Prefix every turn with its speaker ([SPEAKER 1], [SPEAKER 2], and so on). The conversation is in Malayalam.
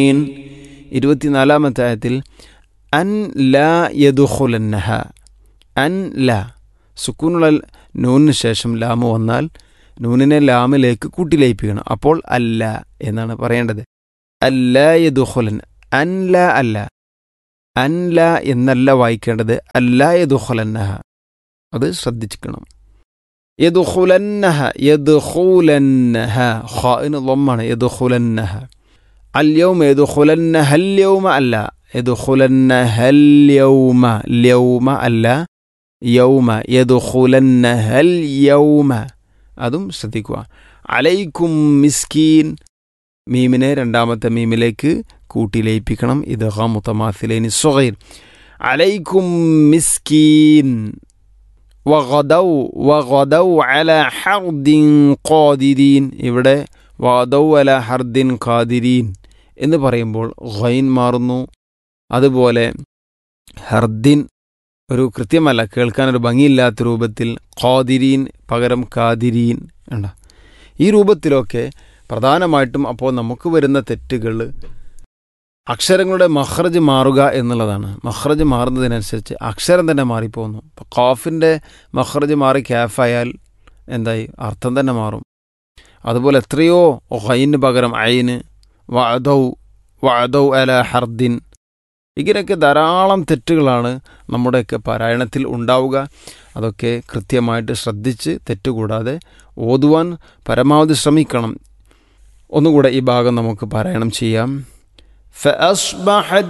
[SPEAKER 1] ഇരുപത്തിനാലാമത്തെ ആയത്തിൽ അൻ ലാ യദുഖുലന്നഹ അൻ ലാ സുക്കൂനുള്ള നൂനിന് ശേഷം ലാമ് വന്നാൽ നൂനിനെ ലാമിലേക്ക് കൂട്ടിലയിപ്പിക്കണം അപ്പോൾ അല്ല എന്നാണ് പറയേണ്ടത് അല്ല യദുഖുലൻ അൻ ല അല്ല അൻ ല എന്നല്ല വായിക്കേണ്ടത് അല്ല യദുഖുലന്നഹ അത് ശ്രദ്ധിക്കണം യദുഖുലന്നഹ യദുഖുലന്നഹ ഖാഇന് ളമ്മാണ് യദുഖുലന്നഹ അല്യൗമ യദുഖുലന്നഹ അല്യൗമ അല്ല യദുഖുലന്നഹ അല്യൗമ ല്യൗമ അല്ല യൗമ യദുഖുലന്നഹ അല്യൗമ അതും ശ്രദ്ധിക്കുക അലൈക്കും മിസ്കീൻ മീമിനെ രണ്ടാമത്തെ മീമിലേക്ക് കൂട്ടി ലയിപ്പിക്കണം ഇത് മുത്തമാസിലേനി സുഹൈർ അലൈക്കും മിസ്കീൻ വഗദൗ വഗദൗ അല ഹർദിൻ ഖാദിരീൻ ഇവിടെ വഗദൗ അല ഹർദിൻ ഖാദിരീൻ എന്ന് പറയുമ്പോൾ ഖൈൻ മാറുന്നു അതുപോലെ ഹർദിൻ ഒരു കൃത്യമല്ല കേൾക്കാൻ ഒരു ഭംഗിയില്ലാത്ത രൂപത്തിൽ ഖാദിരീൻ പകരം കാദിരീൻ ഉണ്ട ഈ രൂപത്തിലൊക്കെ പ്രധാനമായിട്ടും അപ്പോൾ നമുക്ക് വരുന്ന തെറ്റുകൾ അക്ഷരങ്ങളുടെ മഹ്റജ് മാറുക എന്നുള്ളതാണ് മഹ്റജ് മാറുന്നതിനനുസരിച്ച് അക്ഷരം തന്നെ മാറിപ്പോകുന്നു ഇപ്പോൾ ഖാഫിൻ്റെ മഹ്റജ് മാറി ക്യാഫായാൽ എന്തായി അർത്ഥം തന്നെ മാറും അതുപോലെ എത്രയോ ഹൈന് പകരം അയിന് വഅദൗ വഅദൗ അല ഹർദിൻ ഇങ്ങനെയൊക്കെ ധാരാളം തെറ്റുകളാണ് നമ്മുടെയൊക്കെ പാരായണത്തിൽ ഉണ്ടാവുക അതൊക്കെ കൃത്യമായിട്ട് ശ്രദ്ധിച്ച് തെറ്റുകൂടാതെ ഓതുവാൻ പരമാവധി ശ്രമിക്കണം ഒന്നുകൂടെ ഈ ഭാഗം നമുക്ക് പാരായണം ചെയ്യാം فأصبحت